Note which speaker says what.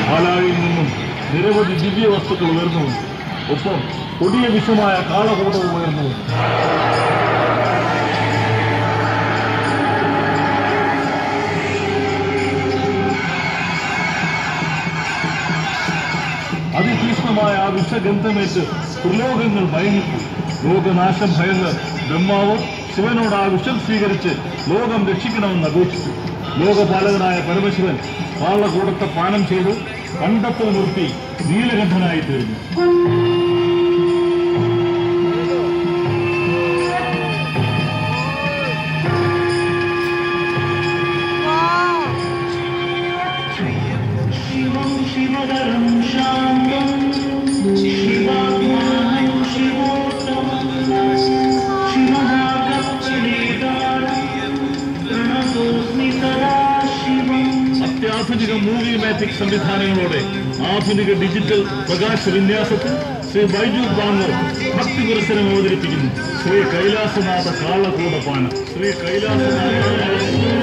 Speaker 1: പാലായിൽ നിന്നും നിരവധി ദിവ്യ വസ്തുക്കൾ ഉയർന്നു ഒപ്പം കൊടിയ വിഷമായ കാളകൂടവും ഉയർന്നു അതിതീക്ഷ്ണമായ ആ വിഷഗന്ധമേറ്റ് ത്രിലോകങ്ങൾ ഭയന്നിട്ടു ലോകനാശം ഭയന്ന് ബ്രഹ്മാവ് ശിവനോട് ആ വിഷം സ്വീകരിച്ച് ലോകം രക്ഷിക്കണമെന്ന് അപേക്ഷിച്ചു ലോകപാലകനായ പരമശിവൻ കാളകൂടത്തെ പാനം ചെയ്ത് കണ്ടത്തിൽ നിർത്തി നീലകണ്ഠനായി തീർന്നു
Speaker 2: शिवं शिवधरं शान्तं शिवात्मानं शिवोत्तमं शिवमार्गप्रणेतारं प्रणतोऽस्मि सदा शिवम्
Speaker 1: അത്യാധുനിക മൂവി മാജിക് സംവിധാനങ്ങളോടെ ആധുനിക ഡിജിറ്റൽ പ്രകാശ വിന്യാസത്തിൽ ശ്രീ ബൈജു ബാങ്ങർ ഭക്തി പുരസ്സരം അവതരിപ്പിക്കുന്നു ശ്രീ കൈലാസനാഥ കാളകൂടപാന ശ്രീ കൈലാസനാഥ